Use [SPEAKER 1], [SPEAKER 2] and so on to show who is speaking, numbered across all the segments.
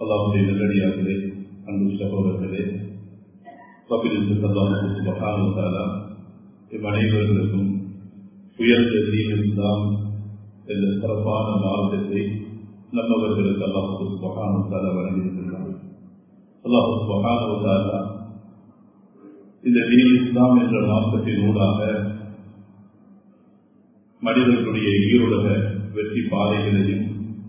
[SPEAKER 1] அல்லாஹுடைய நல்லடியார்களே அன்பு சகோதரர்களே கபிலிருந்து அல்லாஹு மகானுத்தாலா இவ் அனைவர்களுக்கும் உயர்ந்த தீனிருந்தாம் என்ற சிறப்பான மார்க்கத்தை நம்மவர்களுக்கு அல்லாஹு மகானுத்தாலா வழங்கியிருக்கிறார் அல்லாஹு மகானுத்தாலா இந்த தீன் இஸ்லாம் என்ற மார்க்கத்தின் ஊடாக மனிதர்களுடைய ஈருலக வெற்றி பாதைகளையும்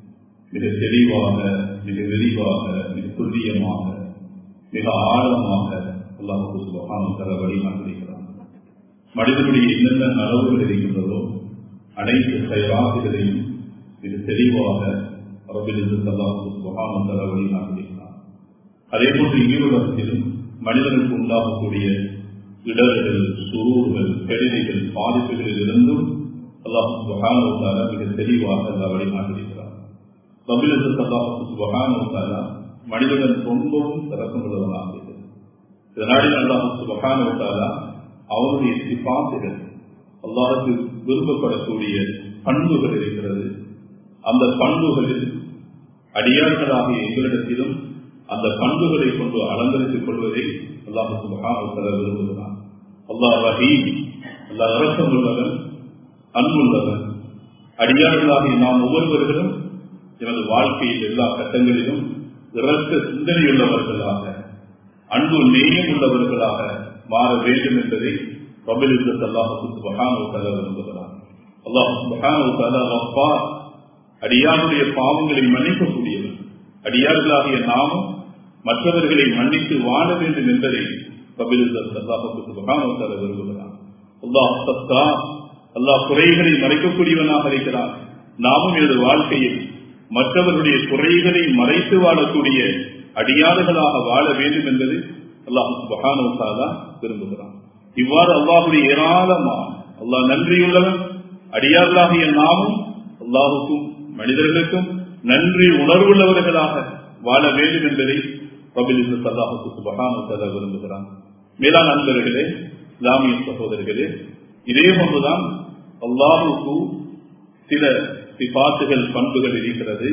[SPEAKER 1] மிக தெளிவாக மிக விரிவாக மிக துல்லியமாக மிக ஆழமாக அல்லாஹு சுபகானம் தர வழிமாற்றிருக்கிறார் மனிதனுடைய என்னென்ன நலவுகள் இருக்கின்றதோ அனைத்து செயலாகுகளையும் மிக தெளிவாக அரபிலிருந்து அல்லாஹு சுபகானம் தர வழிமாற்றிருக்கிறார் அதே போன்று ஈருலகத்திலும் மனிதனுக்கு உண்டாகக்கூடிய இடர்கள் சுரூர்கள் கெடுதிகள் பாதிப்புகளில் இருந்தும் அல்லாஹு சுபகான மிக தெளிவாக அல்லா வழிமாற்றிருக்கிறார் கபிலத்து அல்லாஹு சுபகான மனிதன் ரொம்பவும் சிறக்கம் உள்ளவனாக இதனாடில் அல்லாஹு சுபகான அவருடைய சிபாசுகள் அல்லாஹுக்கு விரும்பப்படக்கூடிய பண்புகள் இருக்கிறது அந்த பண்புகளில் அடியார்களாகிய எங்களிடத்திலும் அந்த பண்புகளை கொண்டு அலங்கரித்துக் கொள்வதை அல்லாஹு சுபகான விரும்புகிறான் அல்லாஹ் ரஹீம் அல்லாஹ் அரசம் உள்ளவன் அன்புள்ளவன் அடியார்களாகிய நாம் ஒவ்வொருவர்களும் எனது வாழ்க்கையில் எல்லா கட்டங்களிலும் இறக்க சிந்தனையுள்ளவர்களாக அன்பு நேயம் உள்ளவர்களாக மாற வேண்டும் என்பதை ரபிலிசத் அல்லாஹு சுபகான விரும்புகிறார் அல்லாஹு சுபகான அப்பா அடியாருடைய பாவங்களை மன்னிக்கக்கூடியவன் அடியார்களாகிய நாமும் மற்றவர்களை மன்னித்து வாழ வேண்டும் என்பதை கபிலிசத் அல்லாஹு சுபகான விரும்புகிறார் அல்லாஹ் சத்தா அல்லாஹ் குறைகளை மறைக்கக்கூடியவனாக இருக்கிறான் நாமும் எனது வாழ்க்கையில் மற்றவர்களுடைய குறைகளை மறைத்து வாழக்கூடிய அடியாறுகளாக வாழ வேண்டும் என்பது அல்லாஹு சுபகானோசாலா விரும்புகிறான் இவ்வாறு அல்லாஹுடைய ஏராளமான அல்லாஹ் நன்றியுள்ளவன் அடியார்களாகிய நாமும் அல்லாஹுக்கும் மனிதர்களுக்கும் நன்றி உணர்வுள்ளவர்களாக வாழ வேண்டும் என்பதை பபிலிசத் அல்லாஹுக்கு சுபகானோசாலா விரும்புகிறான் மேலான நண்பர்களே இஸ்லாமிய சகோதரர்களே இதே போன்றுதான் அல்லாஹுக்கு சில சிபாத்துகள் பண்புகள் இருக்கிறது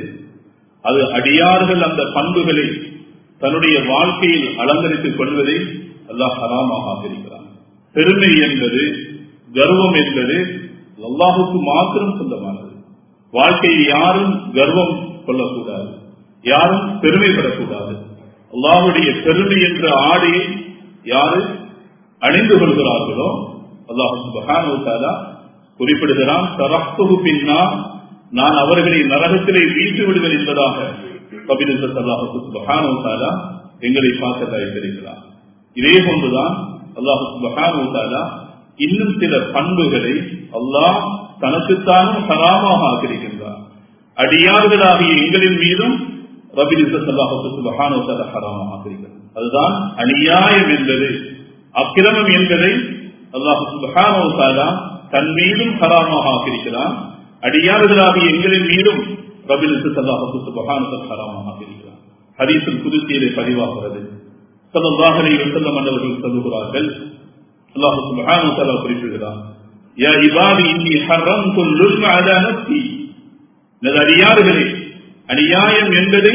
[SPEAKER 1] அது அடியார்கள் அந்த பண்புகளை தன்னுடைய வாழ்க்கையில் அலங்கரித்துக் கொள்வதை அல்லாஹ் ஹராமாக இருக்கிறான் பெருமை என்பது கர்வம் என்பது அல்லாஹுக்கு மாத்திரம் சொந்தமானது வாழ்க்கையில் யாரும் கர்வம் கொள்ளக்கூடாது யாரும் பெருமைப்படக்கூடாது அல்லாஹுடைய பெருமை என்ற ஆடையை யாரு அணிந்து கொள்கிறார்களோ அல்லாஹு சுபகான குறிப்பிடுகிறான் தரப்புகு பின்னா நான் அவர்களை நரகத்திலே வீழ்த்து விடுவேன் என்பதாக கபிலிசத் அல்லாஹு சுபகான எங்களை பார்க்க தயாரிக்கிறார் இதே போன்றுதான் அல்லாஹு சுபகான இன்னும் சில பண்புகளை அல்லாஹ் தனக்குத்தானும் ஹராமாக ஆக்கியிருக்கின்றார் அடியார்களாகிய எங்களின் மீதும் ரபிலிசத் அல்லாஹு சுபகான ஹராமாக ஆக்கியிருக்கிறார் அதுதான் அநியாயம் என்பது அக்கிரமம் என்பதை அல்லாஹு சுபகான தன் மீதும் ஹராமாக ஆக்கியிருக்கிறான் அடியாறுகளாகிய எங்களின் மீதும் ரபிலுக்கு சல்லாஹு சுபகான ஹராமாக ஆக்கியிருக்கிறான் ஹரீசல் புதுத்தியிலே பதிவாகிறது சல்லாஹலை வசல்லம் மன்னவர்கள் சொல்லுகிறார்கள் அல்லாஹு சுபகான தலா குறிப்பிடுகிறான் யா இபாதி இன்னி ஹர்ரம்து லுல்ம அலா நஃப்ஸி எனது அடியாறுகளே அநியாயம் என்பதை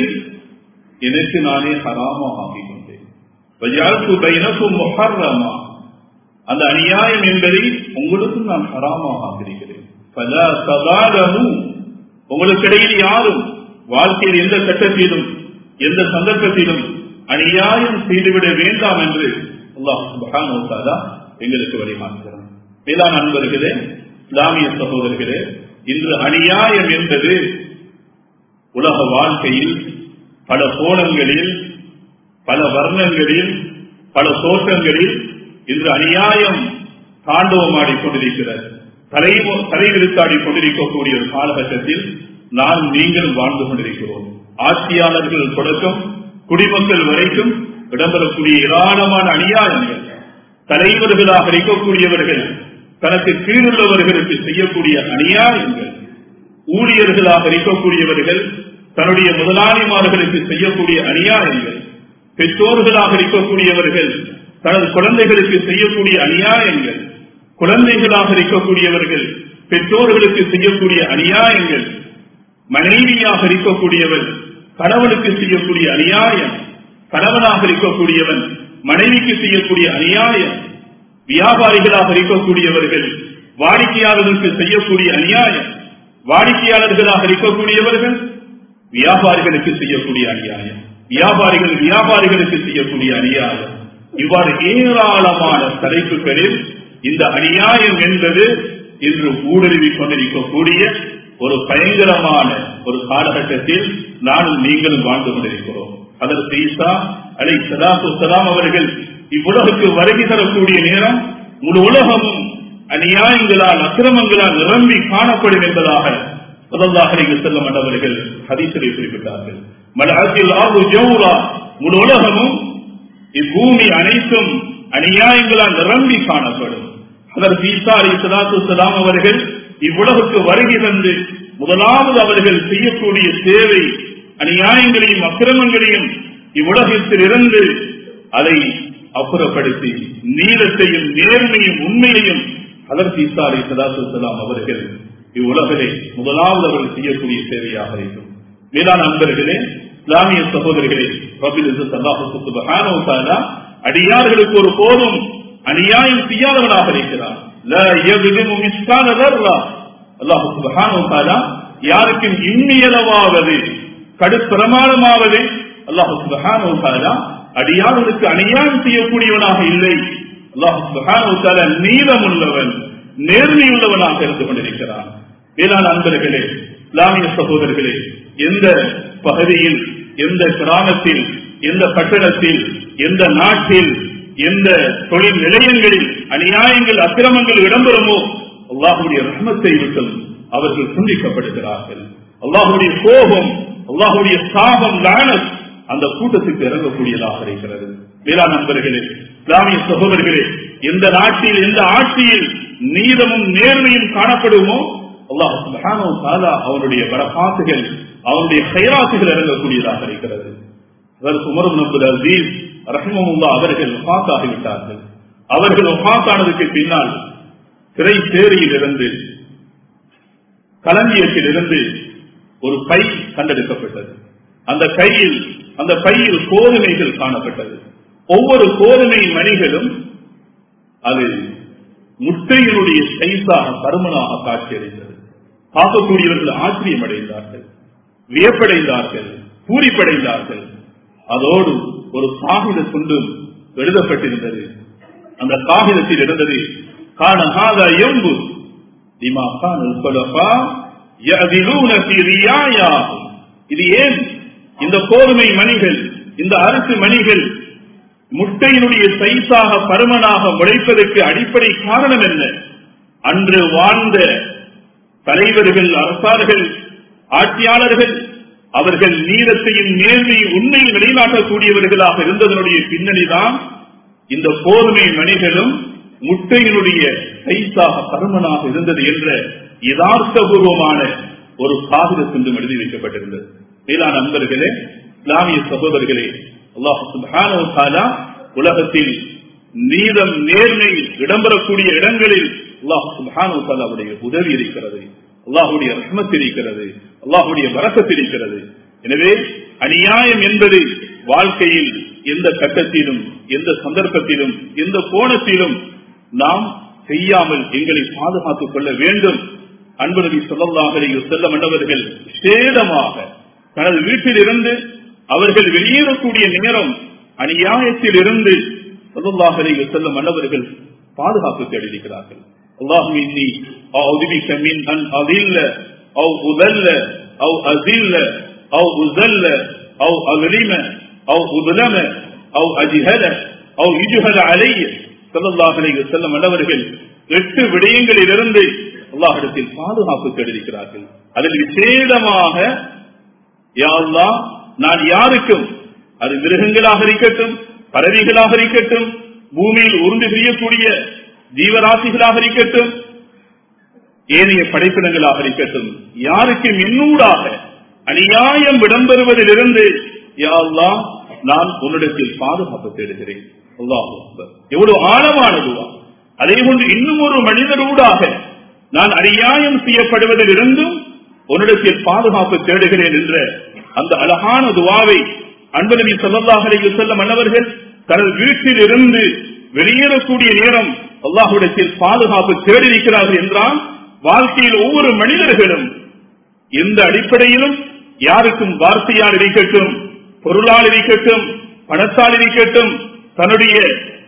[SPEAKER 1] எனக்கு நானே ஹராமாக ஆக்கிக் கொண்டேன் வஜாத்து பைனக்கும் முஹர்ரமா அந்த அநியாயம் என்பதை உங்களுக்கும் நான் ஹராமாக ஆக்கியிருக்கிறேன் உங்களுக்கு இடையில் யாரும் வாழ்க்கையில் எந்த கட்டத்திலும் எந்த சந்தர்ப்பத்திலும் அநியாயம் செய்துவிட வேண்டாம் என்று அல்லாஹ் எங்களுக்கு வழிமாற்றுகிறான் மேலான நண்பர்களே இஸ்லாமிய சகோதரர்களே இன்று அநியாயம் என்பது உலக வாழ்க்கையில் பல கோணங்களில் பல வர்ணங்களில் பல தோற்றங்களில் இன்று அநியாயம் தாண்டவமாடி கொண்டிருக்கிறது தலை தலைவிருத்தாடி கொண்டிருக்கக்கூடிய ஒரு காலகட்டத்தில் நான் நீங்கள் வாழ்ந்து கொண்டிருக்கிறோம் ஆட்சியாளர்கள் தொடக்கம் குடிமக்கள் வரைக்கும் இடம்பெறக்கூடிய ஏராளமான அநியாயங்கள் தலைவர்களாக இருக்கக்கூடியவர்கள் தனக்கு கீழுள்ளவர்களுக்கு செய்யக்கூடிய அநியாயங்கள் ஊழியர்களாக இருக்கக்கூடியவர்கள் தன்னுடைய முதலாளிமார்களுக்கு செய்யக்கூடிய அநியாயங்கள் பெற்றோர்களாக இருக்கக்கூடியவர்கள் தனது குழந்தைகளுக்கு செய்யக்கூடிய அநியாயங்கள் குழந்தைகளாக இருக்கக்கூடியவர்கள் பெற்றோர்களுக்கு செய்யக்கூடிய அநியாயங்கள் மனைவியாக இருக்கக்கூடியவர் கணவனுக்கு செய்யக்கூடிய அநியாயம் கணவனாக இருக்கக்கூடியவன் மனைவிக்கு செய்யக்கூடிய அநியாயம் வியாபாரிகளாக இருக்கக்கூடியவர்கள் வாடிக்கையாளர்களுக்கு செய்யக்கூடிய அநியாயம் வாடிக்கையாளர்களாக இருக்கக்கூடியவர்கள் வியாபாரிகளுக்கு செய்யக்கூடிய அநியாயம் வியாபாரிகள் வியாபாரிகளுக்கு செய்யக்கூடிய அநியாயம் இவ்வாறு ஏராளமான தலைப்புகளில் இந்த அநியாயம் என்பது இன்று ஊடுருவி கொண்டிருக்கக்கூடிய ஒரு பயங்கரமான ஒரு காலகட்டத்தில் நானும் நீங்களும் வாழ்ந்து கொண்டிருக்கிறோம் அதற்கு ஈசா அலை சதாசு சலாம் அவர்கள் இவ்வுலகுக்கு வருகை தரக்கூடிய நேரம் முழு உலகமும் அநியாயங்களால் அக்கிரமங்களால் நிரம்பி காணப்படும் என்பதாக முதல்லாக செல்லும் அவர்கள் ஹதீசரை குறிப்பிட்டார்கள் மலத்தில் ஆகு ஜவுரா முழு உலகமும் இப்பூமி அனைத்தும் அநியாயங்களால் நிரம்பி காணப்படும் அதற்கு ஈசா அலி சலாத்து சலாம் அவர்கள் இவ்வுலகுக்கு வருகை தந்து முதலாவது அவர்கள் செய்யக்கூடிய சேவை அநியாயங்களையும் அக்கிரமங்களையும் இவ்வுலகத்தில் இருந்து அதை அப்புறப்படுத்தி நீளத்தையும் நேர்மையும் உண்மையையும் அதற்கு ஈசா அலி சலாத்து சலாம் அவர்கள் இவ்வுலகிலே முதலாவது அவர்கள் செய்யக்கூடிய சேவையாக இருக்கும் மேலான நண்பர்களே இஸ்லாமிய சகோதரிகளே அடியார்களுக்கு ஒரு போதும் அநியாயம் செய்யாதவனாக இருக்கிறார் யாருக்கும் இன்னியளவாவது கடுப்பிரமாணமாவது அல்லாஹு சுபஹானோ அடியார்களுக்கு அநியாயம் செய்யக்கூடியவனாக இல்லை அல்லாஹு சுபஹானோ நீளம் உள்ளவன் நேர்மையுள்ளவனாக இருந்து கொண்டிருக்கிறான் வேளாண் அன்பர்களே இஸ்லாமிய சகோதரர்களே எந்த பகுதியில் எந்த கிராமத்தில் எந்த பட்டணத்தில் எந்த நாட்டில் எந்த தொழில் நிலையங்களில் அநியாயங்கள் அக்கிரமங்கள் இடம்பெறுமோ அல்லாஹுடைய ரஹமத்தை விட்டும் அவர்கள் துண்டிக்கப்படுகிறார்கள் அல்லாஹுடைய கோபம் அல்லாஹுடைய சாபம் லானஸ் அந்த கூட்டத்துக்கு இறங்கக்கூடியதாக இருக்கிறது வேளாண் நண்பர்களே இஸ்லாமிய சகோதரர்களே எந்த நாட்டில் எந்த ஆட்சியில் நீதமும் நேர்மையும் காணப்படுமோ அல்லாஹ் சுபஹானஹு தஆலா அவனுடைய பரகாத்துகள் அவனுடைய கைராத்துகள் இறங்கக்கூடியதாக இருக்கிறது அதற்கு உமர் இப்னு அப்துல் அசீஸ் ரஹ்மஹுல்லா அவர்கள் வஃபாத் ஆகிவிட்டார்கள் அவர்கள் வஃபாத் ஆனதுக்கு பின்னால் சிறை சேரியில் இருந்து களஞ்சியத்தில் இருந்து ஒரு பை கண்டெடுக்கப்பட்டது அந்த கையில் அந்த பையில் கோதுமைகள் காணப்பட்டது ஒவ்வொரு கோதுமை மணிகளும் அது முட்டையினுடைய சைஸாக பருமனாக காட்சியடைந்தது பார்க்கக்கூடியவர்கள் ஆச்சரியம் அடைந்தார்கள் வியப்படைந்தார்கள் பூரிப்படைந்தார்கள் அதோடு ஒரு காகித துண்டும் எழுதப்பட்டிருந்தது அந்த காகிதத்தில் இருந்தது காணகாத எம்பு திமா கானல் கொலபா யதிலூன ஃபீ ரியாயாஹும். இது ஏன் இந்த கோதுமை மணிகள் இந்த அரிசி மணிகள் முட்டையினுடைய சைஸாக பருமனாக முளைப்பதற்கு அடிப்படை காரணம் என்ன அன்று வாழ்ந்த தலைவர்கள் அரசார்கள் ஆட்சியாளர்கள் அவர்கள் நீதத்தையும் நேர்மையும் உண்மையில் நிலைநாட்டக்கூடியவர்களாக இருந்ததனுடைய பின்னணிதான் இந்த கோதுமை மணிகளும் முட்டையினுடைய சைஸாக பருமனாக இருந்தது என்ற யதார்த்தபூர்வமான ஒரு காகிதத்திலும் எழுதி வைக்கப்பட்டிருந்தது மேலான நண்பர்களே இஸ்லாமிய சகோதரர்களே அல்லாஹ் சுப்ஹானஹு வ தஆலா உலகத்தில் நீதம் நேர்மை இடம்பெறக்கூடிய இடங்களில் அல்லாஹ் சுப்ஹானஹு வ தஆலாவுடைய உதவி இருக்கிறது அல்லாஹ்வுடைய ரஹ்மத் இருக்கிறது அல்லாஹ்வுடைய பரக்கத் இருக்கிறது எனவே அநியாயம் என்பது வாழ்க்கையில் எந்த கட்டத்திலும் எந்த சந்தர்ப்பத்திலும் எந்த கோணத்திலும் நாம் செய்யாமல் எங்களை பாதுகாத்துக் கொள்ள வேண்டும் அன்பு நபி ஸல்லல்லாஹு அலைஹி வஸல்லம் மன்னவர்கள் சேதமாக தனது வீட்டில் இருந்து அவர்கள் வெளியேறக்கூடிய நேரம் அநியாயத்தில் இருந்து ஸல்லல்லாஹு அலைஹி வஸல்லம் மன்னவர்கள் பாதுகாப்பு தேடியிருக்கிறார்கள் அல்லாஹும் இன்னி அஊது பிக மின் அன் அதில்ல அவ் உதல்ல அவ் அசில்ல அவ் உசல்ல அவ் அக்லிம அவ் உதுலம அவ் அஜிஹல அவ் இஜுஹல அலைய ஸல்லல்லாஹு அலைஹி வஸல்லம் மன்னவர்கள் எட்டு விடயங்களிலிருந்து அல்லாஹிடத்தில் பாதுகாப்பு தேடியிருக்கிறார்கள் அதில் விசேடமாக யா அல்லாஹ் நான் யாருக்கும் அது மிருகங்களாக இருக்கட்டும் பறவைகளாக இருக்கட்டும் பூமியில் உருண்டு செய்யக்கூடிய ஜீவராசிகளாக இருக்கட்டும் ஏனைய படைப்பினங்களாக இருக்கட்டும் யாருக்கும் இன்னூடாக அநியாயம் இடம்பெறுவதிலிருந்து யா அல்லாஹ் நான் உன்னிடத்தில் பாதுகாப்பு தேடுகிறேன் அல்லாஹ் அக்பர். எவ்வளவு ஆழமானதுவா அதே போன்று இன்னும் ஒரு மனிதரூடாக நான் அநியாயம் செய்யப்படுவதில் இருந்தும் உன்னிடத்தில் பாதுகாப்பு தேடுகிறேன் என்ற அந்த அழகான துவாவை அன்பு நபி ஸல்லல்லாஹு அலைஹி வஸல்லம் அன்னவர்கள் தனது வீட்டில் இருந்து வெளியேறக்கூடிய நேரம் அல்லாஹ்விடத்தில் பாதுகாப்பு தேடியிருக்கிறார்கள் என்றால் வாழ்க்கையில் ஒவ்வொரு மனிதர்களும் எந்த அடிப்படையிலும் யாருக்கும் வார்த்தையால் இருக்கட்டும் பொருளால் இருக்கட்டும் பணத்தால் இருக்கட்டும் தன்னுடைய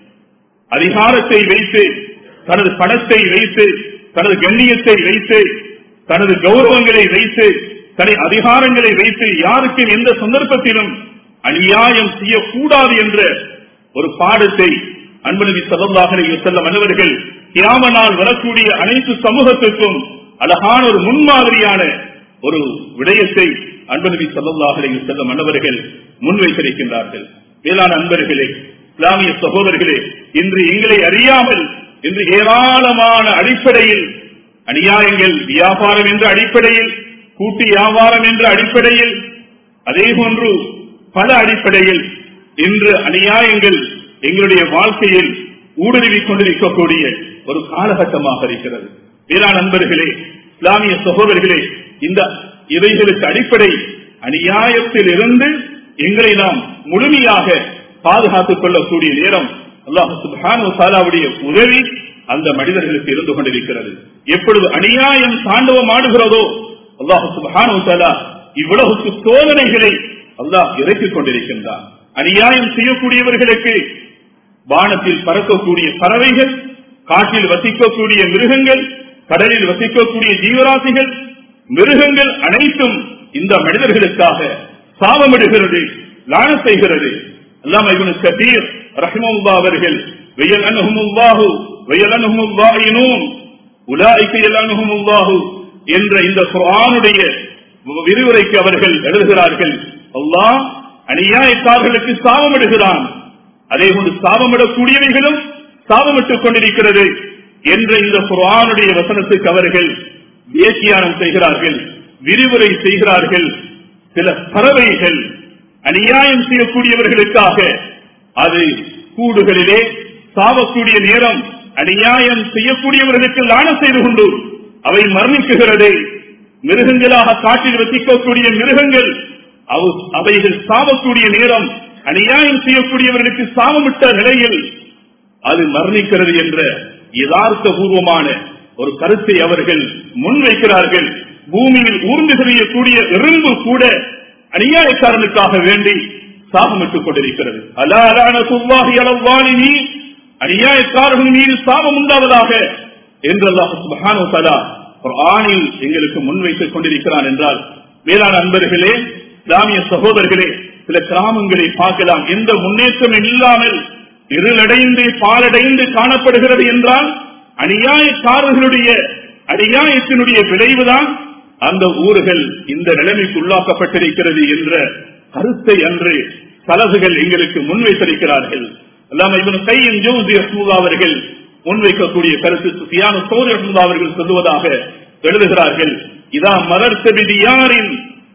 [SPEAKER 1] அதிகாரத்தை வைத்து தனது பணத்தை வைத்து தனது கண்ணியத்தை வைத்து தனது கௌரவங்களை வைத்து தனது அதிகாரங்களை வைத்து யாருக்கும் எந்த சந்தர்ப்பத்திலும் அநியாயம் செய்யக்கூடாது என்ற ஒரு பாடத்தை அன்பனவி சதந்தாக செல்லும் அனைவர்கள் கியாமனால் வரக்கூடிய அனைத்து சமூகத்திற்கும் அழகான ஒரு முன்மாதிரியான ஒரு விடயத்தை அன்பனவி சதந்தாக செல்லும் அனைவர்கள் முன்வைத்திருக்கின்றார்கள் மேலான அன்பர்களே இஸ்லாமிய சகோதரர்களே இன்று எங்களை அறியாமல் இன்று ஏராளமான அடிப்படையில் அநியாயங்கள் வியாபாரம் என்ற அடிப்படையில் கூட்டு வியாபாரம் என்ற அடிப்படையில் அதே போன்று பல அடிப்படையில் இன்று அநியாயங்கள் எங்களுடைய வாழ்க்கையில் ஊடுருவிக் கொண்டிருக்கக்கூடிய ஒரு காலகட்டமாக இருக்கிறது வேளாண் நண்பர்களே இஸ்லாமிய சகோதரர்களே இந்த இவைகளுக்கு அடிப்படை அநியாயத்தில் இருந்து எங்களை நாம் முழுமையாக பாதுகாத்துக் கொள்ளக்கூடிய நேரம் அல்லாஹு சுப்ஹானஹு தஆலாவுடைய உதவி அந்த மனிதர்களுக்கு இருந்து கொண்டிருக்கிறது எப்பொழுது அநியாயம் தாண்டவம் ஆடுகிறதோ அல்லாஹு சுப்ஹானஹு தஆலா இவ்வளவுக்கு சோதனைகளை அல்லாஹ் இறக்கிக் கொண்டிருக்கின்றான் அநியாயம் செய்யக்கூடியவர்களுக்கு வானத்தில் பறக்கக்கூடிய பறவைகள் காட்டில் வசிக்கக்கூடிய மிருகங்கள் கடலில் வசிக்கக்கூடிய ஜீவராசிகள் மிருகங்கள் அனைத்தும் இந்த மனிதர்களுக்காக சாபமிடுகிறது லான செய்கிறது அல்லாம இவனு கபீர் ரஹ்மல்லா அவர்கள் வெயல் அனுகுமுல்லாஹு வெயல் அனுகுமுல்லாயினூன் உலாய்க்கு அனுகுமுல்லாஹு என்ற இந்த குர்ஆனுடைய விரிவுரைக்கு அவர்கள் எழுதுகிறார்கள் அல்லாஹ் அநியாயக்காரர்களுக்கு சாபமிடுகிறான் அதே போன்று சாபமிடக்கூடியவைகளும் சாபமிட்டுக் கொண்டிருக்கிறது என்ற இந்த குர்ஆனுடைய வசனத்துக்கு அவர்கள் வியாக்கியானம் செய்கிறார்கள் விரிவுரை செய்கிறார்கள் சில பறவைகள் அநியாயம் செய்யக்கூடியவர்களுக்காக அது கூடுகளிலே சாவக்கூடிய நேரம் அநியாயம் செய்யக்கூடியவர்களுக்கு லான செய்து கொண்டு அவை மரணிக்குகிறது மிருகங்களாக காட்டில் வசிக்கக்கூடிய மிருகங்கள் அவ- அவைகள் சாவக்கூடிய நேரம் அநியாயம் செய்யக்கூடியவர்களுக்கு சாபமிட்ட நிலையில் அது மரணிக்கிறது என்ற யதார்த்த பூர்வமான ஒரு கருத்தை அவர்கள் முன்வைக்கிறார்கள் பூமியில் ஊர்ந்து தெரியக்கூடிய எறும்பு கூட அநியாயக்காரனுக்காக வேண்டி சாபமிட்டுக் கொண்டிருக்கிறது அல்லா அலான சுவாகி அளவாலினி அநியாயக்காரர்கள் மீது சாபம் உண்டாவதாக என்று அல்லாஹ் சுப்ஹானஹு வ தஆலா குர்ஆனில் எங்களுக்கு முன்வைத்துக் கொண்டிருக்கிறான் என்றால் வேளாண் அன்பர்களே இஸ்லாமிய சகோதரர்களே சில கிராமங்களை பார்க்கலாம் எந்த முன்னேற்றம் இல்லாமல் இருளடைந்து பாலடைந்து காணப்படுகிறது என்றால் அநியாயக்காரர்களுடைய அநியாயத்தினுடைய விளைவுதான் அந்த ஊர்கள் இந்த நிலைமைக்கு உள்ளாக்கப்பட்டிருக்கிறது என்ற கருத்தை அன்று பலகுகள் எங்களுக்கு முன்வைத்திருக்கிறார்கள் அல்லாம இவன் கையின் ஜோசி ரஹ்மூல்லா அவர்கள் முன்வைக்கக்கூடிய கருத்து சுஃபியான சோரி ரஹ்மூல்லா அவர்கள் சொல்லுவதாக எழுதுகிறார்கள் இதா மலர்த்த விதியாரின்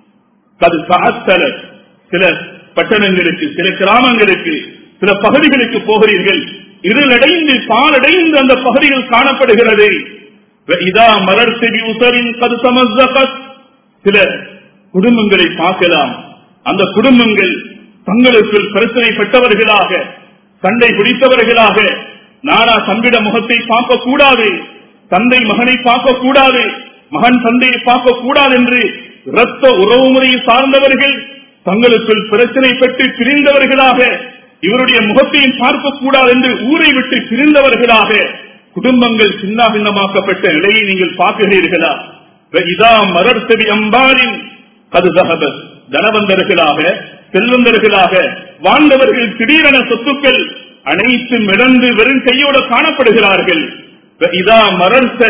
[SPEAKER 1] கது காத்தல சில பட்டணங்களுக்கு சில கிராமங்களுக்கு சில பகுதிகளுக்கு போகிறீர்கள் இருளடைந்து பாலடைந்து அந்த பகுதிகள் காணப்படுகிறது இதா மலர்த்தி உசரின் கது சமஸ்தகத் சில குடும்பங்களை பார்க்கலாம் அந்த குடும்பங்கள் தங்களுக்குள் பிரச்சனைப்பட்டவர்களாக சண்டை பிடித்தவர்களாக நானா தம்பிட முகத்தை பார்க்க கூடாது தந்தை மகனை பார்க்க கூடாது மகன் தந்தையை பார்க்க கூடாது என்று இரத்த உறவு முறையை சார்ந்தவர்கள் தங்களுக்குள் பிரச்சனைப்பட்டு பிரிந்தவர்களாக இவருடைய முகத்தையும் பார்க்க கூடாது என்று ஊரை விட்டு பிரிந்தவர்களாக குடும்பங்கள் சின்ன பின்னமாக்கப்பட்ட நிலையை நீங்கள் பார்க்கிறீர்களா இதா மரர்த்தவி அம்பாரின் அது தகவல் தனவந்தர்களாக செல்வந்தர்களாக வாழ்ந்தவர்கள் திடீரென சொத்துக்கள் அனைத்தும் இழந்து வெறும் கையோடு காணப்படுகிறார்கள் இதா மரர்த்த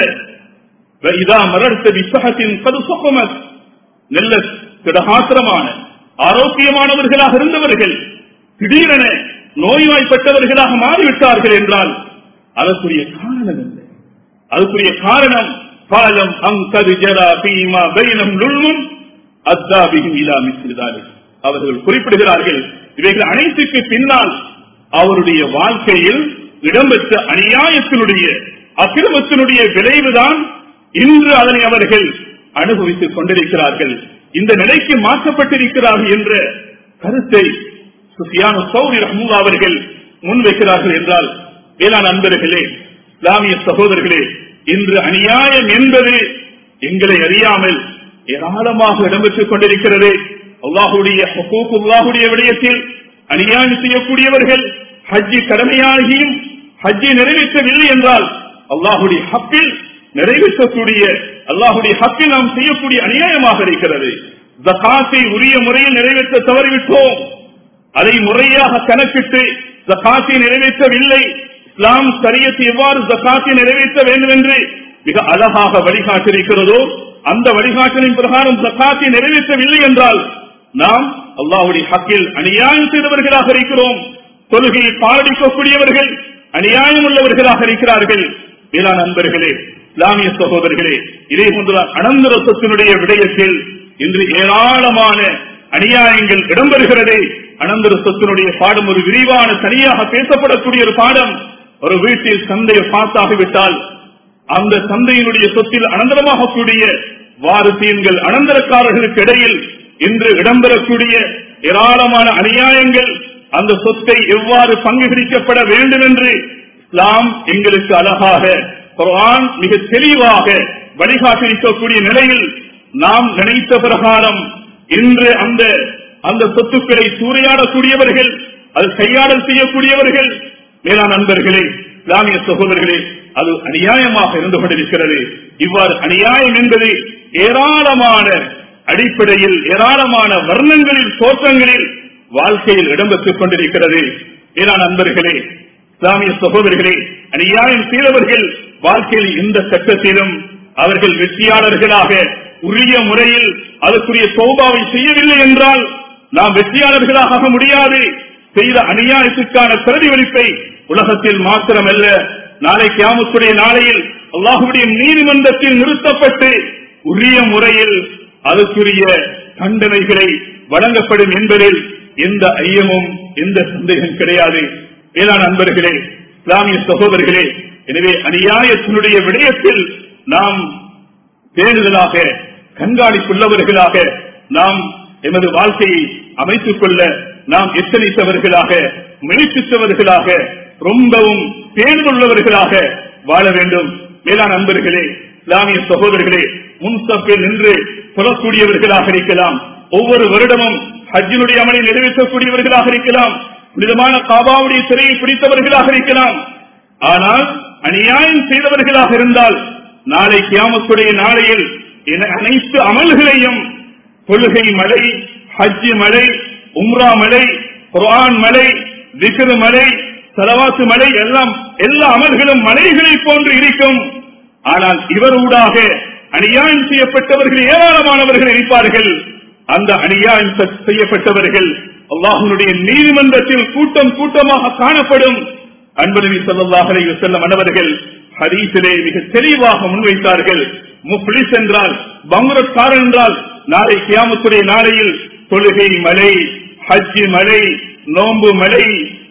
[SPEAKER 1] இதா மரர்த்த விசகத்தின் கது சொகமத் நல்ல திடகாத்திரமான ஆரோக்கியமானவர்களாக இருந்தவர்கள் திடீரென நோய்வாய்ப்பட்டவர்களாக மாறிவிட்டார்கள் என்றால் அதற்குரிய காரணம் இல்லை அதுக்குரிய காரணம் பாலம் அங்கது ஜரா பீமா பைனம் நுள்ளும் அத்தாபிகும் இலா மிஸ்ரிதாரி அவர்கள் குறிப்பிடுகிறார்கள் இவைகள் அனைத்துக்கு பின்னால் அவருடைய வாழ்க்கையில் இடம்பெற்ற அநியாயத்தினுடைய அக்கிரமத்தினுடைய விளைவுதான் இன்று அதனை அவர்கள் அனுபவித்துக் கொண்டிருக்கிறார்கள் இந்த நிலைக்கு மாற்றப்பட்டிருக்கிறார்கள் என்ற கருத்தை சுஃபியானு சௌரி ரஹ்முல்லா அவர்கள் முன்வைக்கிறார்கள் என்றால் வேளாண் அன்பர்களே இஸ்லாமிய சகோதரர்களே இன்று அநியாயம் என்பது எங்களை அறியாமல் ஏராளமாக இடம்பெற்றுக் கொண்டிருக்கிறது அல்லாஹுடைய அல்லாஹுடைய விடயத்தில் அநியாயம் செய்யக்கூடியவர்கள் ஹஜ்ஜி கடமையாகியும் ஹஜ்ஜி நிறைவேற்றவில்லை என்றால் அல்லாஹுடைய ஹக்கில் நிறைவேற்றக்கூடிய அல்லாஹுடைய ஹக்கில் நாம் செய்யக்கூடிய அநியாயமாக இருக்கிறது ஜகாத்தை உரிய முறையில் நிறைவேற்ற தவறிவிட்டோம் அதை முறையாக கணக்கிட்டு ஜகாத்தை நிறைவேற்றவில்லை இஸ்லாம் சரியத்தை எவ்வாறு ஜகாத்தை நிறைவேற்ற வேண்டும் என்று மிக அழகாக வழிகாட்டிருக்கிறதோ அந்த வழிகாட்டலின் பிரகாரம் ஜக்காத்தை நிறைவேற்றவில்லை என்றால் நாம் அல்லாஹுடைய ஹக்கில் அநியாயம் செய்தவர்களாக இருக்கிறோம் தொழுகையை பாரடிக்கக்கூடியவர்கள் அநியாயம் உள்ளவர்களாக இருக்கிறார்கள் வேளாண் நண்பர்களே இஸ்லாமிய சகோதரர்களே இதே போன்றுதான் அனந்தர சொத்தினுடைய விடயத்தில் இன்று ஏராளமான அநியாயங்கள் இடம்பெறுகிறது அனந்தர சொத்தினுடைய பாடம் ஒரு விரிவான தனியாக பேசப்படக்கூடிய ஒரு பாடம் ஒரு வீட்டில் சந்தையை பார்த்தாகிவிட்டால் அந்த சந்தையினுடைய சொத்தில் அனந்தரமாக கூடிய வாரிசியன்கள் அனந்தரக்காரர்களுக்கு இடையில் இன்று இடம்பெறக்கூடிய ஏராளமான அநியாயங்கள் அந்த சொத்தை எவ்வாறு பங்கு பிரிக்கப்பட வேண்டும் என்று இஸ்லாம் எங்களுக்கு அழகாக குர்ஆன் மிக தெளிவாக வழிகாட்டிருக்கக்கூடிய நிலையில் நாம் நினைத்த பிரகாரம் இன்று அந்த அந்த சொத்துக்களை சூறையாடக்கூடியவர்கள் அது கையாடல் செய்யக்கூடியவர்கள் மேலான நண்பர்களே இஸ்லாமிய சகோதரர்களே அது அநியாயமாக இருந்து கொண்டிருக்கிறது இவ்வாறு அநியாயம் என்பது ஏராளமான அடிப்படையில் ஏராளமான வர்ணங்களில் தோற்றங்களில் வாழ்க்கையில் இடம்பெற்றுக் கொண்டிருக்கிறது மேலான நண்பர்களே இஸ்லாமிய சகோதரர்களே அநியாயம் செய்தவர்கள் வாழ்க்கையில் எந்த கட்டத்திலும் அவர்கள் வெற்றியாளர்களாக உரிய முறையில் அதற்குரிய சோபாவை செய்யவில்லை என்றால் நாம் வெற்றியாளர்களாக ஆக முடியாது செய்த அநியாயத்திற்கான பிரதிபலிப்பை உலகத்தில் மாத்திரமல்ல நாளை கியாமத்துடைய நாளையில் அல்லாஹுடைய நீதிமன்றத்தில் நிறுத்தப்பட்டு உரிய முறையில் அதற்குரிய தண்டனைகளை வழங்கப்படும் என்பதில் எந்த ஐயமும் எந்த சந்தேகம் கிடையாது வேளாண் அன்பர்களே இஸ்லாமிய சகோதரர்களே எனவே அநியாயத்தினுடைய விடயத்தில் நாம் தேடுதலாக கண்காணிப்புள்ளவர்களாக நாம் எமது வாழ்க்கையை அமைத்துக் கொள்ள நாம் எத்தனைத்தவர்களாக முயற்சித்தவர்களாக ரொம்பவும் பேணுள்ளவர்களாக வாழ வேண்டும் மேலான நண்பர்களே இஸ்லாமிய சகோதரர்களே முன்சப்பில் நின்று சொல்லக்கூடியவர்களாக இருக்கலாம் ஒவ்வொரு வருடமும் ஹஜ்ஜினுடைய அமலை நிறைவேற்றக்கூடியவர்களாக இருக்கலாம் புனிதமான காபாவுடைய சிறையை பிடித்தவர்களாக இருக்கலாம் ஆனால் அநியாயம் செய்தவர்களாக இருந்தால் நாளை கியாமத்துடைய நாளையில் என அனைத்து அமல்களையும் தொழுகை மலை ஹஜ்ஜி மலை உம்ரா மலை குர்ஆன் மலை விக்ரு மலை செலவாத்து மலை எல்லாம் எல்லா அமல்களும் மலைகளை போன்று இருக்கும் ஆனால் இவர் ஊடாக அநியாயம் செய்யப்பட்டவர்கள் ஏராளமானவர்கள் இருப்பார்கள் அந்த அநியாயம் செ- செய்யப்பட்டவர்கள் அல்லாஹனுடைய நீதிமன்றத்தில் கூட்டம் கூட்டமாக காணப்படும் அன்பனவி ஸல்லல்லாஹு அலைஹி வஸல்லம் அன்னவர்கள் ஹதீஸிலே மிக தெளிவாக முன்வைத்தார்கள் முஃப்லிஸ் என்றால் பங்குரத்காரன் என்றால் நாளை கியாமத்துடைய நாளையில் தொழுகை மலை ஹஜ்ஜி மலை நோன்பு மலை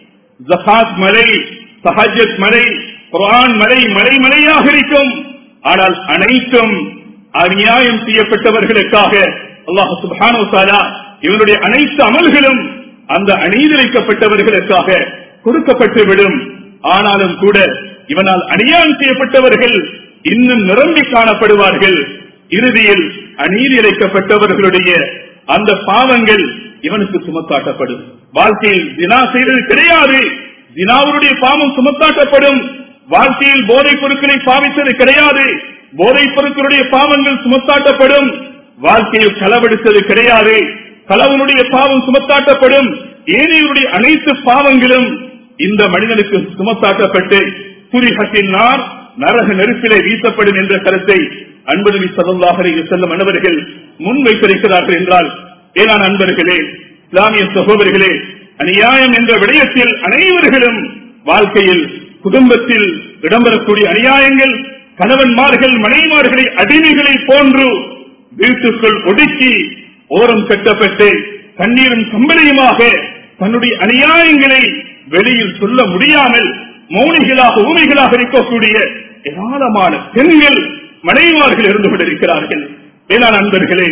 [SPEAKER 1] ஜகாத் மலை சஹஜத் மலை குர்ஆன் மலை மலை மலையாக இருக்கும் ஆனால் அனைத்தும் அநியாயம் செய்யப்பட்டவர்களுக்காக அல்லாஹ் சுப்ஹானஹு வ தஆலா இவனுடைய அனைத்து அமல்களும் அந்த அநீதிரைக்கப்பட்டவர்களுக்காக கொடுக்கப்பட்டு விடும் ஆனாலும் கூட இவனால் அநியாயம் செய்யப்பட்டவர்கள் இன்னும் நிரம்பி காணப்படுவார்கள் இறுதியில் அநீதி இழைக்கப்பட்டவர்களுடைய அந்த பாவங்கள் இவனுக்கு சுமத்தாட்டப்படும் வாழ்க்கையில் தினா செய்தது கிடையாது தினாவுடைய பாவம் சுமத்தாட்டப்படும் வாழ்க்கையில் போதைப் பொருட்களை பாவித்தது கிடையாது போதைப் பொருட்களுடைய பாவங்கள் சுமத்தாட்டப்படும் வாழ்க்கையில் களவெடுத்தது கிடையாது களவனுடைய பாவம் சுமத்தாட்டப்படும் ஏனையுடைய அனைத்து பாவங்களும் இந்த மனிதனுக்கு சுமத்தாட்டப்பட்டு புரிகத்தின் நார் நரக நெருப்பிலே வீசப்படும் என்ற கருத்தை அன்புதவி சதல்லாக செல்லும் அன்பர்கள் முன்வைத்திருக்கிறார்கள் என்றால் ஏனான் அன்பர்களே இஸ்லாமிய சகோதரர்களே அநியாயம் என்ற விடயத்தில் அனைவர்களும் வாழ்க்கையில் குடும்பத்தில் இடம்பெறக்கூடிய அநியாயங்கள் கணவன்மார்கள் மனைவிமார்களை அடிமைகளை போன்று வீட்டுக்குள் ஒடுக்கி ஓரம் கட்டப்பட்டு கண்ணீரும் கம்பளியுமாக தன்னுடைய அநியாயங்களை வெளியில் சொல்ல முடியாமல் மௌனிகளாக ஊமைகளாக இருக்கக்கூடிய ஏராளமான பெண்கள் மனைவிமார்கள் இருந்து கொண்டிருக்கிறார்கள் வேளாண் அன்பர்களே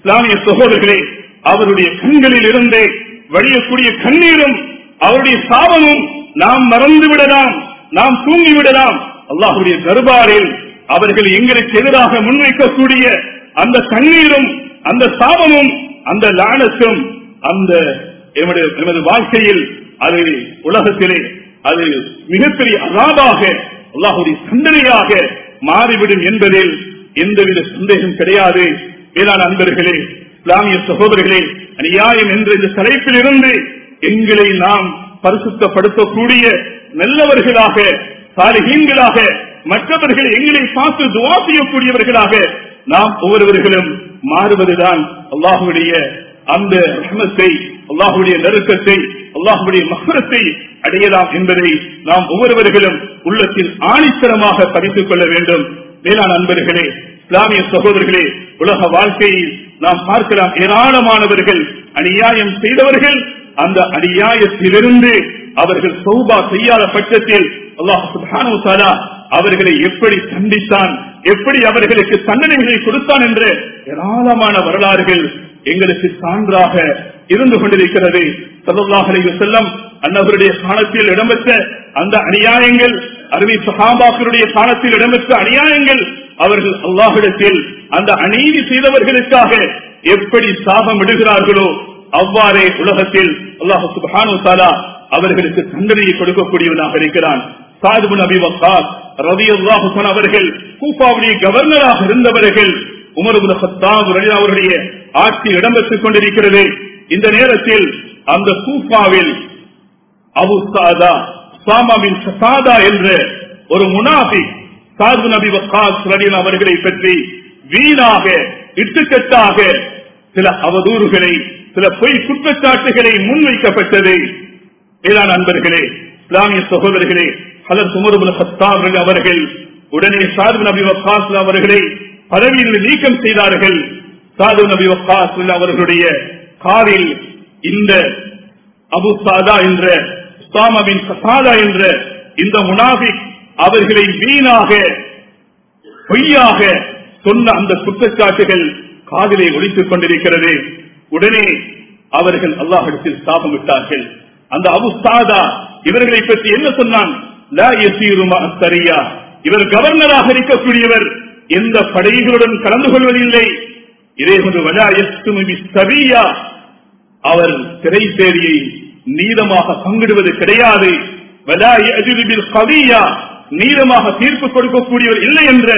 [SPEAKER 1] இஸ்லாமிய சகோதரர்களே அவருடைய கண்களில் இருந்து வழியக்கூடிய கண்ணீரும் அவருடைய சாபமும் நாம் மறந்து விடலாம் நாம் தூங்கி விடலாம் அல்லாஹுடைய தர்பாரில் அவர்கள் எங்களுக்கு எதிராக முன்வைக்கக்கூடிய அந்த கண்ணீரும் அந்த சாபமும் அந்த லானத்தும் அந்த எமது எமது வாழ்க்கையில் அது உலகத்திலே அது மிகப்பெரிய அகாபாக அல்லாஹுடைய சிந்தனையாக மாறிவிடும் என்பதில் எந்தவித சந்தேகம் கிடையாது வேளாண் அன்பர்களே இஸ்லாமிய சகோதரர்களே அநியாயம் என்ற இந்த தலைப்பில் இருந்து எங்களை நாம் பரிசுத்தப்படுத்தக்கூடிய நல்லவர்களாக சாலிகீன்களாக மற்றவர்கள் எங்களை பார்த்து துவா செய்யக்கூடியவர்களாக நாம் ஒவ்வொருவர்களும் மாறுவதுதான் அல்லாஹுடைய அந்த ரஹமத்தை அல்லாஹுடைய நெருக்கத்தை அல்லாஹுடைய மகரத்தை அடையலாம் என்பதை நாம் ஒவ்வொருவர்களும் உள்ளத்தில் ஆணித்தரமாக பதித்துக் கொள்ள வேண்டும் வேளாண் அன்பர்களே இஸ்லாமிய சகோதரர்களே உலக வாழ்க்கையில் நாம் பார்க்கலாம் ஏராளமானவர்கள் அநியாயம் செய்தவர்கள் அந்த அநியாயத்திலிருந்து அவர்கள் சௌபா செய்யாத பட்சத்தில் அல்லாஹ் சுப்ஹானஹு தஆலா அவர்களை எப்படி தண்டித்தான் எப்படி அவர்களுக்கு தண்டனைகளை கொடுத்தான் என்ற ஏராளமான வரலாறுகள் எங்களுக்கு சான்றாக இருந்து கொண்டிருக்கிறது ஸல்லல்லாஹு அலைஹி வஸல்லம் அன்னவருடைய காலத்தில் இடம்பெற்ற அந்த அநியாயங்கள் அருமை சஹாபாக்களுடைய காலத்தில் இடம்பெற்ற அநியாயங்கள் அவர்கள் அல்லாஹிடத்தில் அந்த அநீதி செய்தவர்களுக்காக எப்படி சாபம் விடுகிறார்களோ அவ்வாறே உலகத்தில் அல்லாஹ் சுப்ஹானு தாலா அவர்களுக்கு தண்டனையை கொடுக்கக்கூடியவனாக இருக்கிறான் சாதுபுன் அபி வக்காஸ் ரவி அல்லாஹு அவர்கள் கூப்பாவுடைய கவர்னராக இருந்தவர்கள் உமர்புல் ஹத்தாப் ரலியல்லாஹு அவருடைய ஆட்சி இடம்பெற்றுக் கொண்டிருக்கிறது இந்த நேரத்தில் அந்த கூப்பாவில் அபு சாதா சாமாவின் சசாதா என்ற ஒரு முனாஃபி சாது நபி வக்காஸ் ரலியல்லாஹு அவர்களை பற்றி வீணாக இட்டுக்கட்டாக சில அவதூறுகளை சில பொய் குற்றச்சாட்டுகளை முன்வைக்கப்பட்டது மேலான அன்பர்களே இஸ்லாமிய சகோதரர்களே ஹலர் சுமருபுல் ஹத்தாப் அவர்கள் உடனே சாது நபி வக்காஸ் அவர்களை பதவியில் நீக்கம் செய்தார்கள் சாது நபி வக்காஸ் அவர்களுடைய காரில் இந்த அபு சாதா என்ற உஸ்தாமாவின் சசாதா என்ற இந்த முனாபிக் அவர்களை வீணாக பொய்யாக சொன்ன அந்த குற்றச்சாட்டுகள் காதிலே ஒழித்துக் கொண்டிருக்கிறது உடனே அவர்கள் அல்லாஹிடத்தில் சாபமிட்டார்கள் அந்த அபு சாதா இவர்களை பற்றி என்ன சொன்னான் லா யசீருமா சரியா இவர் கவர்னராக இருக்கக்கூடியவர் எந்த படைகளுடன் கலந்து கொள்வதில்லை இதே போன்று வலா யஸ்துமி சரியா அவர் திரைசேரியை நீளமாக பங்கிடுவது கிடையாது வலா யஜுது பில் கவியா நீளமாக தீர்ப்பு கொடுக்கக்கூடியவர் இல்லை என்ற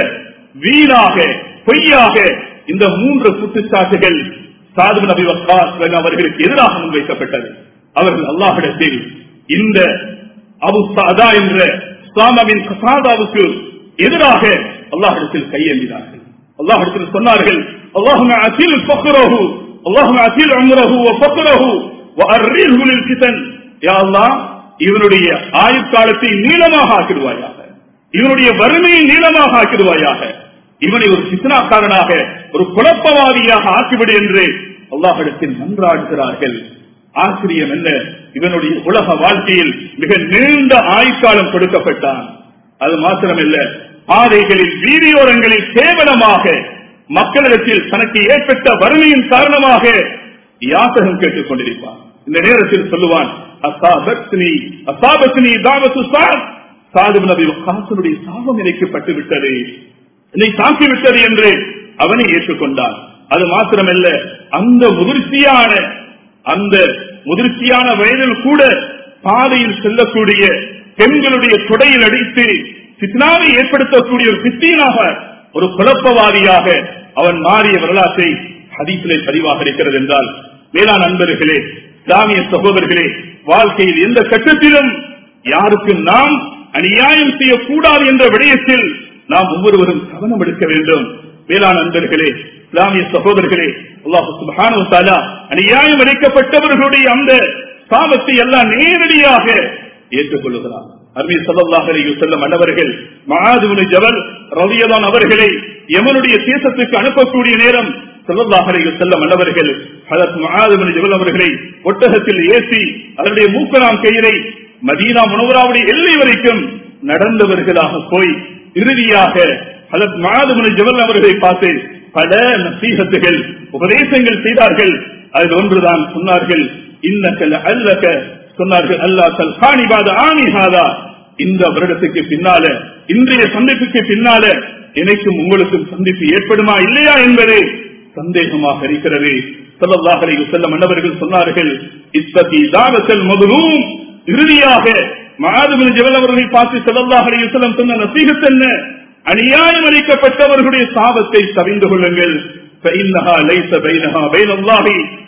[SPEAKER 1] வீணாக பொய்யாக இந்த மூன்று குற்றச்சாட்டுகள் சாது நபி வக்காஸ் அவர்களுக்கு எதிராக முன்வைக்கப்பட்டது அவர்கள் அல்லாஹிடத்தில் இந்த அபு சாதா என்ற சாமாவின் கசாதாவுக்கு எதிராக அல்லாஹிடத்தில் கையேந்தினார்கள் அல்லாஹிடத்தில் சொன்னார்கள் அல்லாஹும் அசில் ஃபக்ரஹு அல்லாஹும் அசில் அம்ரஹு வ ஃபக்ரஹு வ அர்ரிஹு லில் ஃபிதன் யா அல்லாஹ் இவனுடைய ஆயுட்காலத்தை நீளமாக ஆக்கிடுவாயாக இவனுடைய வறுமையை நீளமாக ஆக்கிடுவாயாக இவனை ஒரு சித்தனாக்காரனாக ஒரு குழப்பவாதியாக ஆக்கிவிடு என்று அல்லாஹிடத்தில் மன்றாடுகிறார்கள் ஆசிரியம் என்ன இவனுடைய உலக வாழ்க்கையில் மிக நீண்ட ஆயுட்காலம் கொடுக்கப்பட்டான் அது மாத்திரமல்ல பாதைகளில் வீதியோரங்களில் கேவலமாக மக்களிடத்தில் தனக்கு ஏற்பட்ட வறுமையின் காரணமாக யாசகம் கேட்டுக் கொண்டிருப்பான் இந்த நேரத்தில் சொல்லுவான் அசாபத்னி அசாபத்னி தாவத்து சாத் சாது நபி காசனுடைய சாபம் இணைக்கப்பட்டு விட்டது என்னை தாக்கிவிட்டது என்று அவனை ஏற்றுக்கொண்டான் அது மாத்திரமல்ல அந்த முதிர்ச்சியான அந்த முதிர்ச்சியான வயதில் கூட பாதையில் செல்லக்கூடிய பெண்களுடைய தொடையில் அடித்து சித்னாவை ஏற்படுத்தக்கூடிய ஒரு சித்தியனாக ஒரு குழப்பவாதியாக அவன் மாறிய வரலாற்றை ஹதீசிலே பதிவாக இருக்கிறது என்றால் மேலாண் நண்பர்களே இஸ்லாமிய சகோதரர்களே வாழ்க்கையில் எந்த கட்டத்திலும் யாருக்கு நாம் அநியாயம் செய்யக்கூடாது என்ற விடயத்தில் நாம் ஒவ்வொருவரும் கவனம் எடுக்க வேண்டும் வேளாண் நண்பர்களே இஸ்லாமிய சகோதரர்களே அல்லாஹு சுப்ஹானஹு தஆலா அநியாயம் அளிக்கப்பட்டவர்களுடைய அந்த சாபத்தை எல்லாம் நேரடியாக ஏற்றுக்கொள்கிறார் அருமை ஸல்லல்லாஹு அலைஹி வஸல்லம் அன்னவர்கள் மஆது இப்னு ஜபல் ரலியல்லாஹு அவர்களை யமனுடைய தேசத்துக்கு அனுப்பக்கூடிய நேரம் ஸல்லல்லாஹு அலைஹி வஸல்லம் அன்னவர்கள் ஹஜரத் மஆது இப்னு ஜபல் அவர்களை ஒட்டகத்தில் ஏற்றி அதனுடைய மூக்கனாம் கயிறை மதீனா முனவராவுடைய எல்லை வரைக்கும் நடந்தவர்களாக போய் இறுதியாக ஹஜரத் மஆது இப்னு ஜபல் அவர்களை பார்த்து பல நசீகத்துகள் உபதேசங்கள் செய்தார்கள் அதில் ஒன்றுதான் சொன்னார்கள் இன்னக்கல் அல்லக சொன்னார்கள் அல்லா தல் காணிபாத ஆணிஹாதா இந்த வருடத்துக்கு பின்னால இன்றைய சந்திப்புக்கு பின்னால எனக்கும் உங்களுக்கும் சந்திப்பு ஏற்படுமா இல்லையா என்பது சந்தேகமாக இருக்கிறது ஸல்லல்லாஹு அலைஹி வஸல்லம் அன்னவர்கள் சொன்னார்கள் இத்தகி தாவத்தல் மதுலூம் இறுதியாக மகாதுபின் ஜபல் அவர்களை பார்த்து ஸல்லல்லாஹு அலைஹி வஸல்லம் சொன்ன நசீகத் என்ன அநியாயம் அளிக்கப்பட்டவர்களுடைய சாபத்தை தவிந்து கொள்ளுங்கள் فإنها ليس بينها بين الله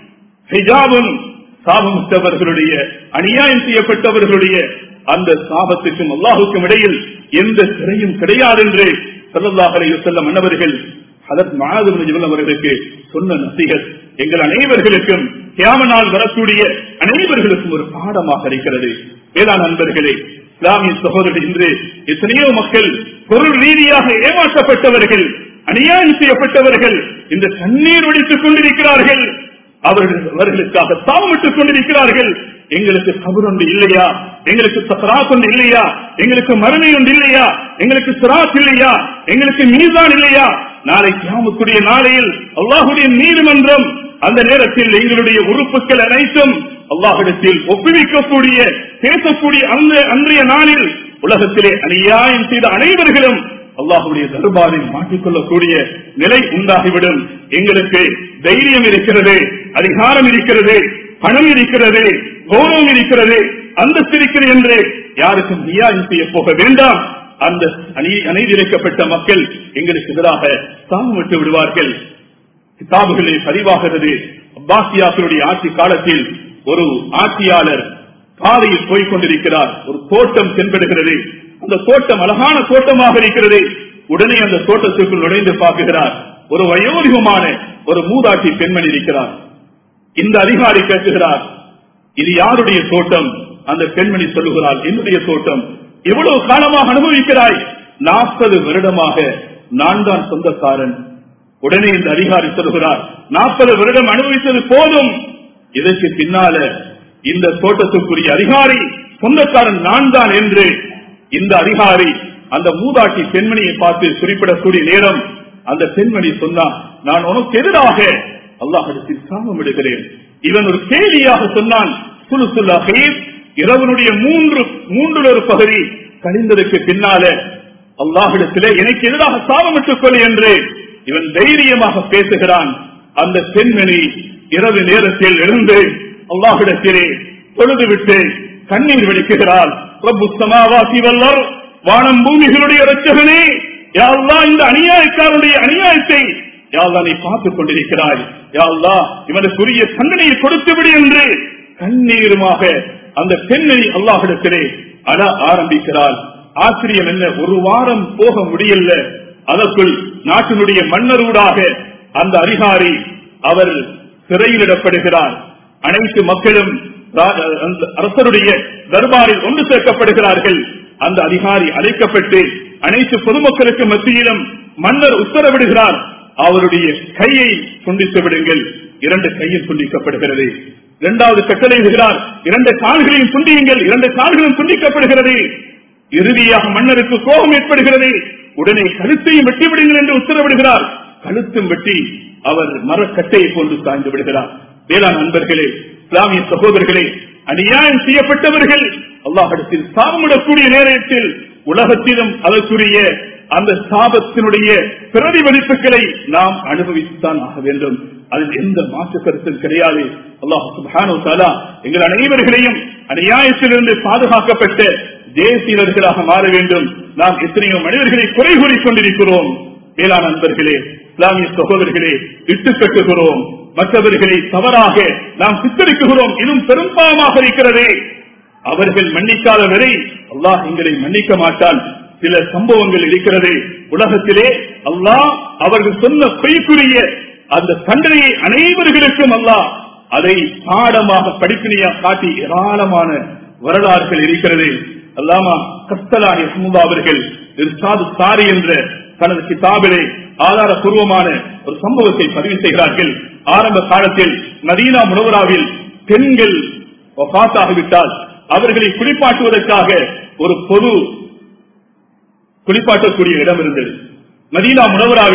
[SPEAKER 1] حجاب சாபமிட்டவர்களுடைய அநியாயம் செய்யப்பட்டவர்களுடைய அந்த சாபத்துக்கும் அல்லாஹுக்கும் இடையில் எந்த சிறையும் கிடையாது என்று ஸல்லல்லாஹு அலைஹி வஸல்லம் அன்னவர்கள் ஹதரத் மஆது பின் ஜபல் அவர்களுக்கு சொன்ன நசீகத் எங்கள் அனைவர்களுக்கும் கியாம நாள் வரக்கூடிய அனைவர்களுக்கும் ஒரு பாடமாக இருக்கிறது வேளாண் நண்பர்களே இஸ்லாமிய சகோதரர்கள் இன்று எத்தனையோ மக்கள் பொருள் ரீதியாக ஏமாற்றப்பட்டவர்கள் அநியாயம் செய்யப்பட்டவர்கள் இந்த கண்ணீர் வடித்துக் கொண்டிருக்கிறார்கள் அவர்கள் அவர்களுக்காக தாமிட்டுக் கொண்டிருக்கிறார்கள் எங்களுக்கு கபர் ஒன்று இல்லையா எங்களுக்கு சராத் ஒன்று இல்லையா எங்களுக்கு மறுமை ஒன்று இல்லையா எங்களுக்கு சிராத் இல்லையா எங்களுக்கு மீதான் இல்லையா நாளை கியாமத்துடைய நாளையில் அல்லாஹுடைய நீதிமன்றம் அந்த நேரத்தில் எங்களுடைய உறுப்புகள் அனைத்தும் அல்லாஹிடத்தில் ஒப்புவிக்கக்கூடிய பேசக்கூடிய அந்த அன்றைய நாளில் உலகத்திலே அநியாயம் செய்த அனைவர்களும் அல்லாஹுடைய தர்பாரில் மாட்டிக்கொள்ளக்கூடிய நிலை உண்டாகிவிடும் எங்களுக்கு தைரியம் இருக்கிறது அதிகாரம் இருக்கிறது பணம் இருக்கிறது கௌரவம் இருக்கிறது அந்தஸ்து இருக்கிறது என்று யாருக்கும் நியாயம் செய்ய போக வேண்டாம் அந்த அநீ- அநீதியிழைக்கப்பட்ட மக்கள் எங்களுக்கு எதிராக சாபமிட்டு விடுவார்கள் கிதாபுகளில் பதிவாகிறது அப்பாசியாக்களுடைய ஆட்சி காலத்தில் ஒரு ஆட்சியாளர் பாதையில் போய்க் கொண்டிருக்கிறார் ஒரு தோட்டம் தென்படுகிறது அந்த தோட்டம் அழகான தோட்டமாக இருக்கிறது உடனே அந்த தோட்டத்திற்குள் நுழைந்து பார்க்குகிறார் ஒரு வயோதிகமான ஒரு மூதாட்டி பெண்மணி இருக்கிறார் இந்த அதிகாரி கேட்குகிறார் இது யாருடைய தோட்டம் அந்த பெண்மணி சொல்லுகிறாள் என்னுடைய தோட்டம் எவ்வளவு காலமாக அனுபவிக்கிறாய் நாற்பது வருடமாக நான் தான் சொந்தக்காரன் உடனே இந்த அதிகாரி சொல்கிறார் நாற்பது வருடம் அனுபவித்தது போதும் இதற்கு பின்னால இந்த தோட்டத்துக்குரிய அதிகாரி சொந்தக்காரன் நான் தான் என்று இந்த அதிகாரி அந்த மூதாட்டி பெண்மணியை பார்த்து குறிப்பிடக்கூடிய நேரம் அந்த பெண்மணி சொன்னார் நான் உனக்கு எதிராக அல்லாஹிடத்தில் சாபம் விடுகிறேன் இவன் ஒரு கேலியாக சொன்னான் சுலுசுல் அஹீப் இரவனுடைய மூன்று மூன்றில் ஒரு பகுதி கழிந்ததற்கு பின்னால அல்லாஹிடத்திலே எனக்கு எதிராக சாபமிட்டுக் கொள் என்று இவன் தைரியமாக பேசுகிறான் அந்த பெண்மணி இரவு நேரத்தில் எழுந்து அல்லாஹிடத்திலே தொழுதுவிட்டு கண்ணீர் வெடிக்குகிறாள் ரப்பு சமாவாசி வல்லர் வானம் பூமிகளுடைய ரச்சகனே யா அல்லாஹ் இந்த அநியாயக்காரனுடைய அநியாயத்தை யா அல்லாஹ் நீ பார்த்துக் கொண்டிருக்கிறாய் யா அல்லாஹ் இவனுக்குரிய தண்டனையை கொடுத்து விடு என்று கண்ணீருமாக அந்த பெண்ணை அல்லாஹிடத்திலே அழ ஆரம்பிக்கிறாள் ஆச்சரியம் என்ன ஒரு வாரம் போக முடியல அதற்குள் நாட்டினுடைய மன்னரூடாக அந்த அதிகாரி அவர் சிறையிலிடப்படுகிறார் அனைத்து மக்களும் ரா- அந்த அரசருடைய தர்பாரில் ஒன்று சேர்க்கப்படுகிறார்கள் அந்த அதிகாரி அழைக்கப்பட்டு அனைத்து பொதுமக்களுக்கு மத்தியிலும் மன்னர் உத்தரவிடுகிறார் அவருடைய கையை துண்டித்து விடுங்கள் இரண்டு கையும் துண்டிக்கப்படுகிறது இரண்டாவது கட்டளையிடுகிறார் இரண்டு கால்களையும் துண்டியுங்கள் இரண்டு கால்களும் துண்டிக்கப்படுகிறது இறுதியாக மன்னருக்கு கோபம் ஏற்படுகிறது உடனே கழுத்தையும் வெட்டி விடுங்கள் என்று உத்தரவிடுகிறார் கழுத்தும் வெட்டி அவர் மரக்கட்டையை கொண்டு சாய்ந்து விடுகிறார் வேளாண் நண்பர்களே இஸ்லாமிய சகோதரர்களே அநியாயம் செய்யப்பட்டவர்கள் அல்லாஹிடத்தில் சாபமிடக்கூடிய நேரத்தில் உலகத்திலும் அதற்குரிய அந்த சாபத்தினுடைய பிரதிபலிப்புகளை நாம் அனுபவித்துத்தான் ஆக வேண்டும் அதில் எந்த மாற்று கருத்தும் கிடையாது அல்லாஹ் சுப்ஹானஹு வ தஆலா எங்கள் அனைவர்களையும் அநியாயத்திலிருந்து பாதுகாக்கப்பட்ட தேசியர்களாக மாற வேண்டும் நாம் எத்தனையோ மனிதர்களை குறை கூறிக் கொண்டிருக்கிறோம் மேலான நண்பர்களே இஸ்லாமிய சகோதரர்களே இட்டு கட்டுகிறோம் மற்றவர்களை தவறாக நாம் சித்தரிக்குகிறோம் இன்னும் பெரும்பாவமாக இருக்கிறதே அவர்கள் மன்னிக்காத வரை அல்லாஹ் எங்களை மன்னிக்க மாட்டான் சில சம்பவங்கள் இருக்கிறது உலகத்திலே அல்லாஹ் அவர்கள் சொன்ன பொய்க்குரிய அந்த தண்டனையை அனைவர்களுக்கும் அல்லாஹ் அதை பாடமாக படிப்பினையா காட்டி ஏராளமான வரலாறுகள் இருக்கிறது அல்லாமா கஸ்தலானி ஹமுதா அவர்கள் இர்சாது சாரி என்ற தனது கிதாபிலே ஆதாரபூர்வமான ஒரு சம்பவத்தை பதிவு செய்கிறார்கள் ஆரம்ப காலத்தில் மதீனா முனவராவில் பெண்கள் வஃபாத்தாகிவிட்டால் அவர்களை குளிப்பாட்டுவதற்காக ஒரு பொது குளிப்பாட்டக்கூடிய இடம் இருந்தது மதீனா முனவராவில்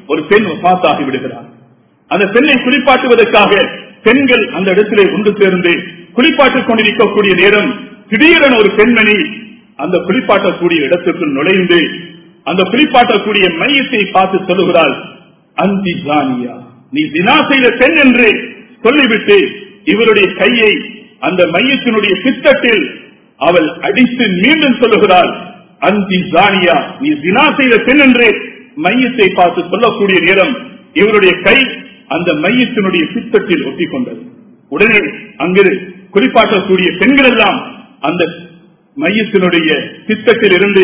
[SPEAKER 1] ஒரு பெண் வஃபாத்தாகி விடுகிறார் அந்த பெண்ணை குளிப்பாட்டுவதற்காக பெண்கள் அந்த இடத்திலே ஒன்று சேர்ந்து குளிப்பாட்டிக் கொண்டிருக்கக்கூடிய நேரம் திடீரென ஒரு பெண்மணி அந்த குளிப்பாட்டக்கூடிய இடத்திற்குள் நுழைந்து அந்த குளிப்பாட்டக்கூடிய மையத்தை பார்த்து சொல்லுகிறாள் அந்தி ஜானியா நீ தினா செய்த பெண் என்று சொல்லிவிட்டு இவருடைய கையை அந்த மையத்தினுடைய பித்தத்தில் அவள் அடித்து மீண்டும் சொல்லுகிறாள் அந்தி ஜானியா நீ தினா செய்த பெண் என்று மையத்தை பார்த்து சொல்லக்கூடிய நேரம் இவருடைய கை அந்த மையத்தினுடைய பித்தத்தில் ஒட்டிக்கொண்டது உடனே அங்கு குறிப்பாட்டக்கூடிய பெண்கள் எல்லாம் அந்த மையத்தினுடைய பித்தத்தில் இருந்து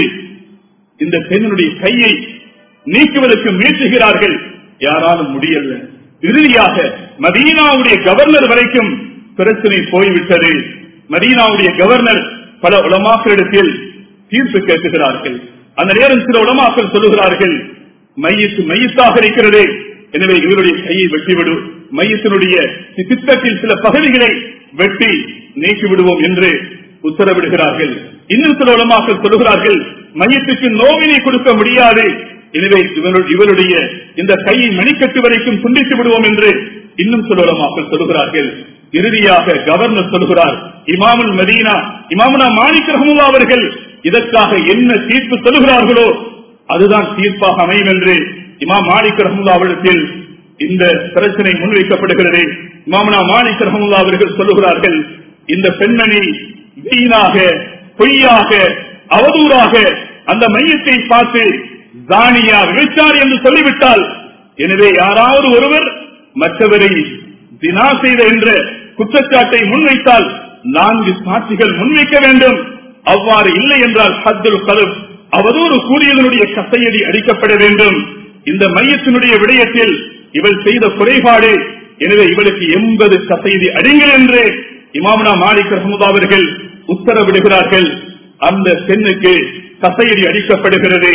[SPEAKER 1] இந்த பெண்ணுடைய கையை நீக்குவதற்கு முயற்சிக்கிறார்கள் யாராலும் முடியல இறுதியாக மதீனாவுடைய கவர்னர் வரைக்கும் பிரச்சனை போய்விட்டது மதீனாவுடைய கவர்னர் பல உலமாக்களிடத்தில் தீர்ப்பு கேட்கிறார்கள் அந்த நேரம் சில உலமாக்கள் சொல்லுகிறார்கள் மையத்து மையத்தாக இருக்கிறது எனவே இவருடைய கையை வெட்டிவிடு மையத்தினுடைய சித்தத்தில் சில பகுதிகளை வெட்டி நீக்கி விடுவோம் என்று உத்தரவிடுகிறார்கள் இன்னும் சில உலமாக்கள் சொல்லுகிறார்கள் மையத்துக்கு நோவினை கொடுக்க முடியாது எனவே இவரு- இவருடைய இந்த கையை மணிக்கட்டு வரைக்கும் துண்டித்து விடுவோம் என்று இன்னும் சில உலமாக்கள் சொல்லுகிறார்கள் இறுதியாக கவர்னர் சொல்கிறார் இமாமுல் மதீனா இமாமுனா மாணிக் ரஹமுல்லா அவர்கள் இதற்காக என்ன தீர்ப்பு சொல்லுகிறார்களோ அதுதான் தீர்ப்பாக அமையும் என்று இமாம் மாலிக் ரஹமுல்லா அவரிடத்தில் இந்த பிரச்சனை முன்வைக்கப்படுகிறது இமாமனா மாலிக் ரஹமுல்லா அவர்கள் சொல்லுகிறார்கள் இந்த பெண்மணி வீணாக பொய்யாக அவதூறாக அந்த மையத்தை பார்த்து தானியா விபச்சாரி என்று சொல்லிவிட்டால் எனவே யாராவது ஒருவர் மற்றவரை தினா செய்த என்ற குற்றச்சாட்டை முன்வைத்தால் நான்கு சாட்சிகள் முன்வைக்க வேண்டும் அவ்வாறு இல்லை என்றால் ஹத்துல் கலப் அவதூறு கூறியதனுடைய கசையடி அடிக்கப்பட வேண்டும் இந்த மையத்தினுடைய விடயத்தில் இவள் செய்த குறைபாடு எனவே இவளுக்கு எண்பது கசையடி அடிங்கள் என்று இமாமுனா மாலிக் ரஹமுதா அவர்கள் உத்தரவிடுகிறார்கள் அந்த பெண்ணுக்கு கசையடி அடிக்கப்படுகிறது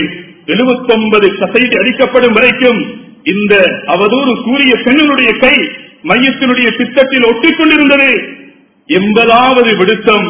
[SPEAKER 1] 79 கசையடி அடிக்கப்படும் வரைக்கும் இந்த அவதூறு கூறிய பெண்ணினுடைய கை மையத்தினுடைய பித்தத்தில் ஒட்டிக்கொண்டிருந்தது எண்பதாவது விடுத்தம்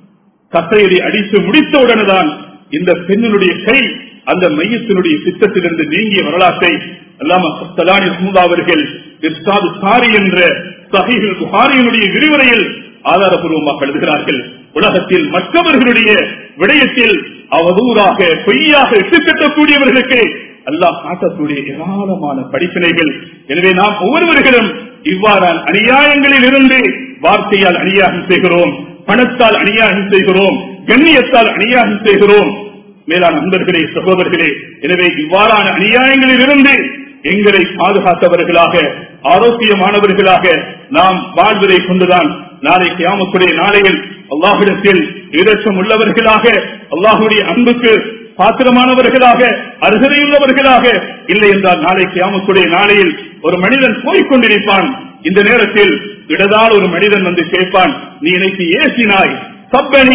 [SPEAKER 1] கசையடி அடித்து முடித்த உடனேதான் இந்த பெண்ணினுடைய கை அந்த மையத்தினுடைய சித்தத்திலிருந்து நீங்கிய வரலாற்றை அல்லாம சலானி ஹமுதா அவர்கள் இர்ஷாது சாரி என்ற சஹீஹுல் புகாரியினுடைய விரிவுரையில் ஆதாரபூர்வமாக எழுதுகிறார்கள் உலகத்தில் மற்றவர்களுடைய விடயத்தில் அவதூறாக பொய்யாக இட்டுக்கட்டக்கூடியவர்களுக்கு அல்லாஹ் காட்டக்கூடிய ஏராளமான படிப்பினைகள் எனவே நாம் ஒவ்வொருவர்களும் இவ்வாறான அநியாயங்களில் இருந்து வார்த்தையால் அநியாயம் செய்கிறோம் பணத்தால் அநியாயம் செய்கிறோம் கண்ணியத்தால் அநியாயம் செய்கிறோம் மேலான நண்பர்களே சகோதரர்களே எனவே இவ்வாறான அநியாயங்களில் இருந்து எங்களை பாதுகாத்தவர்களாக ஆரோக்கியமானவர்களாக நாம் வாழ்வதை கொண்டுதான் நாளை கியாமத்துடைய நாளையில் அல்லாஹிடத்தில் இரக்கம் உள்ளவர்களாக அல்லாஹுடைய அன்புக்கு பாத்திரமானவர்களாக அருகதையுள்ளவர்களாக இல்லை என்றால் நாளை கியாமத்துடைய நாளையில் ஒரு மனிதன் போய்கொண்டிருப்பான் இந்த நேரத்தில் இடதால் ஒரு மனிதன் வந்து கேட்பான் நீ எனக்கு ஏசினாய் சப்பனி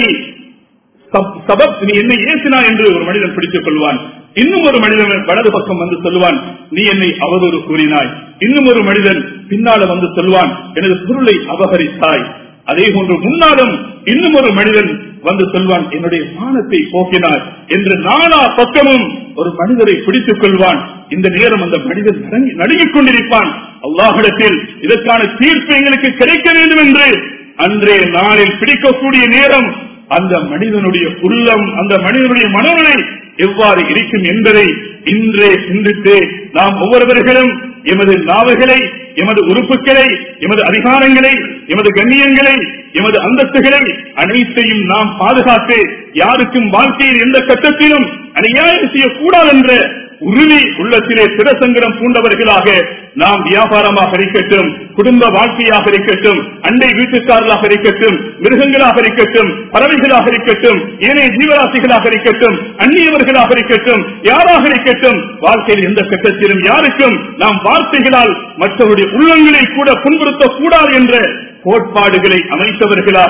[SPEAKER 1] சப்- சபப் நீ என்னை ஏசினா என்று ஒரு மனிதன் பிடித்துக் கொள்வான் இன்னும் ஒரு மனிதன் வலது பக்கம் வந்து சொல்லுவான் நீ என்னை அவதூறு கூறினாய் இன்னும் ஒரு மனிதன் பின்னால வந்து சொல்வான் எனது பொருளை அபகரித்தாய் அதே போன்று முன்னாலும் இன்னும் ஒரு மனிதன் வந்து சொல்வான் என்னுடைய மானத்தை போக்கினார் என்று நானா பக்கமும் ஒரு மனிதரை பிடித்துக் கொள்வான் இந்த நேரம் அந்த மனிதன் நடுங்கி- நடுங்கிக் கொண்டிருப்பான் அல்லாஹிடத்தில் இதற்கான தீர்ப்பு எங்களுக்கு கிடைக்க வேண்டும் என்று அன்றைய நாளில் பிடிக்கக்கூடிய நேரம் அந்த மனிதனுடைய உள்ளம் அந்த மனிதனுடைய மனநிலை எவ்வாறு இருக்கும் என்பதை இன்றே சிந்தித்து நாம் ஒவ்வொருவர்களும் எமது நாவுகளை எமது உறுப்புகளை எமது அதிகாரங்களை எமது கண்ணியங்களை எமது அந்தஸ்துகளை அனைத்தையும் நாம் பாதுகாத்து யாருக்கும் வாழ்க்கையில் எந்த கட்டத்திலும் அநியாயம் செய்யக்கூடாது என்ற உறுதி உள்ளத்திலே திடசங்கரம் பூண்டவர்களாக நாம் வியாபாரமாக இருக்கட்டும் குடும்ப வாழ்க்கையாக இருக்கட்டும் அண்டை வீட்டுக்காரர்களாக இருக்கட்டும் மிருகங்களாக இருக்கட்டும் பறவைகளாக இருக்கட்டும் ஏனைய ஜீவராசிகளாக இருக்கட்டும் அந்நியவர்களாக இருக்கட்டும் யாராக இருக்கட்டும் வாழ்க்கையில் எந்த கட்டத்திலும் யாருக்கும் நாம் வார்த்தைகளால் மற்றவருடைய உள்ளங்களை கூட புண்படுத்தக் கூடாது என்ற கோட்பாடுகளை அமைத்தவர்களாக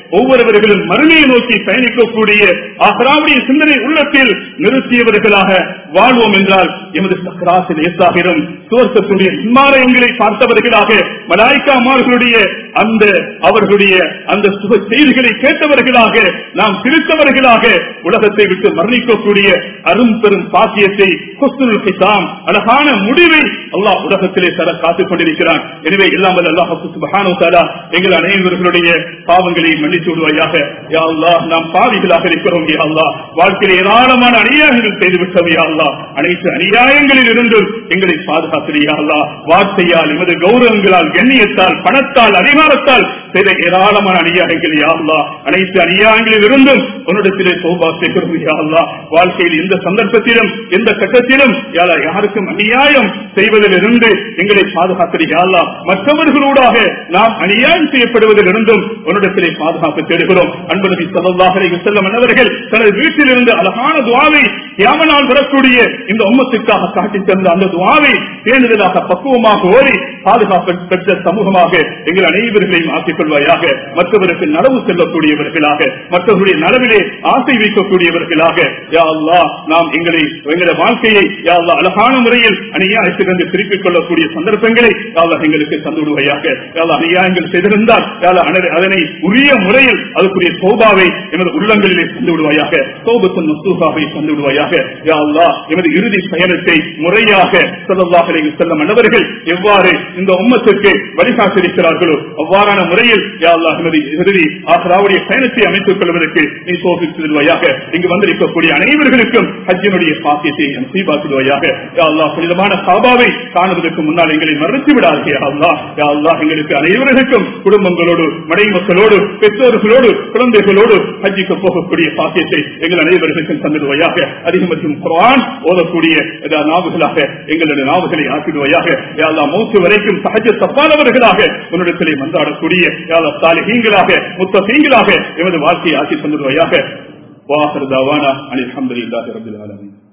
[SPEAKER 1] ஒவ்வொருவர்களும் மறுமையை நோக்கி பயணிக்கக்கூடிய ஆகராவுடைய சிந்தனை உள்ளத்தில் நிறுத்தியவர்களாக வாழ்வோம் என்றால் எமது சக்கராசில் ஏசாகிரும் சுவர்க்கத்துடைய இம்மாலயங்களை பார்த்தவர்களாக மலாய்க்காமார்களுடைய அந்த அவர்களுடைய அந்த சுக செய்திகளை கேட்டவர்களாக நாம் சிரித்தவர்களாக உலகத்தை விட்டு மரணிக்கக்கூடிய அரும் பெரும் பாக்கியத்தை ஹுஸ்னுல் ஹிசாம் அழகான முடிவை அல்லாஹ் உலகத்திலே தர காத்துக் கொண்டிருக்கிறான் எனவே இல்லாமல் அல்லாஹ் சுபஹானு தஆலா எங்கள் அனைவர்களுடைய பாவங்களை மன்னித்து விடுவாயாக யா அல்லாஹ் நாம் பாவிகளாக இருக்கிறோம் யா அல்லாஹ் வாழ்க்கையில் ஏராளமான அநியாயங்கள் செய்து விட்டோம் யா அல்லாஹ் அனைத்து அநியாயங்களில் இருந்தும் எங்களை பாதுகாத்திரியா அல்லாஹ் வார்த்தையால் எமது கௌரவங்களால் கண்ணியத்தால் பணத்தால் அதிகாரத்தால் செய்த ஏராளமான அநியாயங்கள் யா அல்லாஹ் அனைத்து அநியாயங்களில் இருந்தும் உன்னிடத்திலே சோபா செய்கிறோம் யா அல்லாஹ் வாழ்க்கையில் எந்த சந்தர்ப்பத்திலும் எந்த கட்டத்திலும் யாரா யாருக்கும் அநியாயம் செய்வதிலிருந்து எங்களை பாதுகாத்திரியா அல்லாஹ் மற்றவர்களூடாக நாம் அநியாயம் செய்யப்படுவதிலிருந்தும் உன்னிடத்திலே பாதுகாப்பு தேடுகிறோம் அன்பு நபி ஸல்லல்லாஹு அலைஹி வஸல்லம் அன்னவர்கள் தனது வீட்டிலிருந்து அழகான துஆவை யாமனால் வரக்கூடிய இந்த உம்மத்துக்காக காட்டி தந்த அந்த துஆவை பேணுதலாக பக்குவமாக ஓடி பாதுகாப்பு பெற்ற சமூகமாக எங்கள் அனைவர்களையும் ஆக்கிக் கொள்வாயாக மற்றவருக்கு நனவு செல்லக்கூடியவர்களாக மற்றவர்களுடைய நனவிலே ஆசை வைக்கக்கூடியவர்களாக யா அல்லாஹ் நாம் எங்களை எங்களுடைய வாழ்க்கையை யா அல்லாஹ் அழகான முறையில் அநியாயத்திலிருந்து திருப்பிக் கொள்ளக்கூடிய சந்தர்ப்பங்களை யா அல்லாஹ் எங்களுக்கு தந்து விடுவாயாக யா அல்லாஹ் அநியாயங்கள் செய்திருந்தால் யா அல்லாஹ் அன- அதனை உரிய முறையில் அதுக்குரிய சோபாவை எமது உள்ளங்களிலே தந்து விடுவாயாக சோபத்தின் மசூகாவை தந்து விடுவாயாக யா அல்லாஹ் எமது இறுதி பயணத்தை முறையாக ஸல்லல்லாஹு அலைஹி வஸல்லம் அன்னவர்கள் எவ்வாறு இந்த உம்மத்துக்கு வழிகாட்டிருக்கிறார்களோ அவ்வாறான முறையில் யா அல்லாஹ் எமது இறுதி ஆஹ்ராவுடைய பயணத்தை அமைத்துக் கொள்வதற்கு நீ சோபித்துவாயாக இங்கு வந்திருக்கக்கூடிய அனைவர்களுக்கும் ஹஜ்ஜினுடைய பாக்கியத்தை நசீபாக்குவாயாக யா அல்லாஹ் புனிதமான சாபாவை காணுவதற்கு முன்னால் எங்களை மறுத்து விடாதே யா அல்லாஹ் யா அல்லாஹ் எங்களுக்கு அனைவர்களுக்கும் குடும்பங்களோடு மடை மக்களோடு பெற்றோர்களோடு குழந்தைகளோடு ஹஜ்ஜிக்கு போகக்கூடிய பாக்கியத்தை எங்கள் அனைவர்களுக்கும் தந்துடுவாயாக அதிகமற்றும் குர்ஆன் ஓதக்கூடிய இதா நாவுகளாக எங்களுடைய நாவுகளை ஆக்கிடுவாயாக யா அல்லாஹ் மௌத்து வரைக்கும் சஹஜ தப்பானவர்களாக உன்னிடத்திலே மன்றாடக்கூடிய யா அல்லாஹ் சாலிஹீன்களாக முத்தகீன்களாக எமது வாழ்க்கையை ஆக்கி தந்துடுவாயாக வாஹர் தாவானா அனில் அல்ஹம்துலில்லாஹி ரப்பில் ஆலமீன்